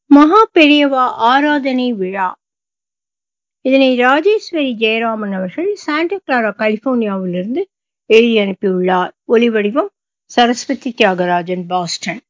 மகா பெரியவா ஆராதனை விழா இதனை ராஜேஸ்வரி ஜெயராமன் அவர்கள் சாண்டா கிளாரா கலிபோர்னியாவிலிருந்து எழுதி அனுப்பியுள்ளார் ஒலிவடிவம் Saraswathi Thyagarajan Boston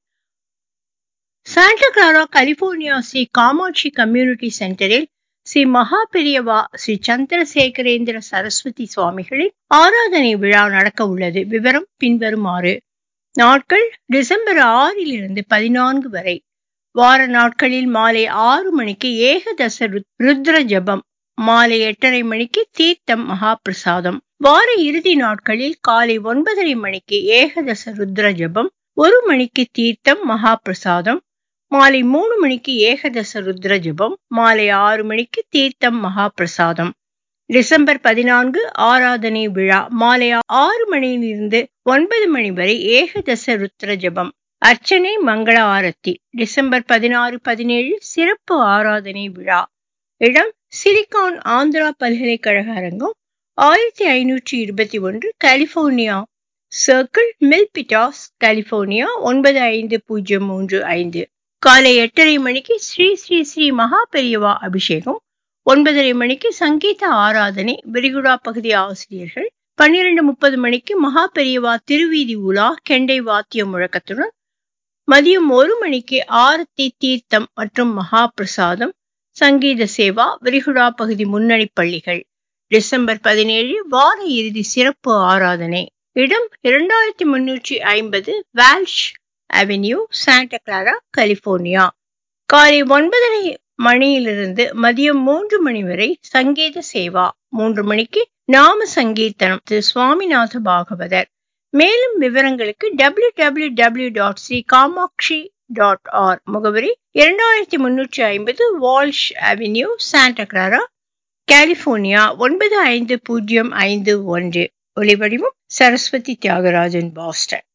Santa Clara California Sri Kamakshi community சென்டரில் ஸ்ரீ மகா பெரியவா ஸ்ரீ சந்திரசேகரேந்திர சரஸ்வதி சுவாமிகளின் ஆராதனை விழா நடக்க உள்ளது விவரம் பின்வருமாறு நாட்கள் டிசம்பர் ஆறிலிருந்து பதினான்கு வரை வார நாட்களில் மாலை ஆறு மணிக்கு ஏகதச ருத்ர ஜபம் மாலை எட்டரை மணிக்கு தீர்த்தம் மகா பிரசாதம் வார இறுதி நாட்களில் காலை ஒன்பதரை மணிக்கு ஏகதச ருத்ர ஜபம் ஒரு மணிக்கு தீர்த்தம் மகா பிரசாதம் மாலை மூணு மணிக்கு ஏகதச ருத்ர ஜபம் மாலை ஆறு மணிக்கு தீர்த்தம் மகா பிரசாதம் டிசம்பர் பதினான்கு ஆராதனை விழா மாலை ஆறு மணியிலிருந்து ஒன்பது மணி வரை ஏகதச ருத்ர ஜபம் அர்ச்சனை மங்கள ஆரத்தி டிசம்பர் பதினாறு பதினேழு சிறப்பு ஆராதனை விழா இடம் சிலிகான் ஆந்திரா பல்கலைக்கழக அரங்கம் ஆயிரத்தி ஐநூற்றி இருபத்தி ஒன்று கலிபோர்னியா சர்க்கிள் மில்பிட்டாஸ் கலிபோர்னியா ஒன்பது ஐந்து பூஜ்ஜியம் மூன்று ஐந்து காலை எட்டரை மணிக்கு ஸ்ரீ ஸ்ரீ ஸ்ரீ மகா பெரியவா அபிஷேகம் ஒன்பதரை மணிக்கு சங்கீத ஆராதனை விரிகுடா பகுதி ஆசிரியர்கள் பன்னிரண்டு முப்பது மணிக்கு மகா பெரியவா திருவீதி உலா கெண்டை வாத்திய முழக்கத்துடன் மதியம் ஒரு மணிக்கு ஆரத்தி தீர்த்தம் மற்றும் மகா பிரசாதம் சங்கீத சேவா விரிகுடா பகுதி முன்னணி பள்ளிகள் டிசம்பர் பதினேழு வார இறுதி சிறப்பு ஆராதனை இடம் இரண்டாயிரத்தி முன்னூற்றி ஐம்பது Walsh Avenue Santa Clara California காலை ஒன்பதரை மணியிலிருந்து மதியம் மூன்று மணி வரை சங்கீத சேவா மூன்று மணிக்கு நாம சங்கீர்த்தனம் திரு சுவாமிநாத பாகவதர் மேலும் விவரங்களுக்கு W W W dot Sri Kamakshi dot R முகவரி இரண்டாயிரத்தி முன்னூற்றி ஐம்பது Walsh Avenue Santa Clara California ஒன்பது ஐந்து பூஜ்ஜியம் ஐந்து ஒன்று ஒலிவடிவம் சரஸ்வதி தியாகராஜன் பாஸ்டன்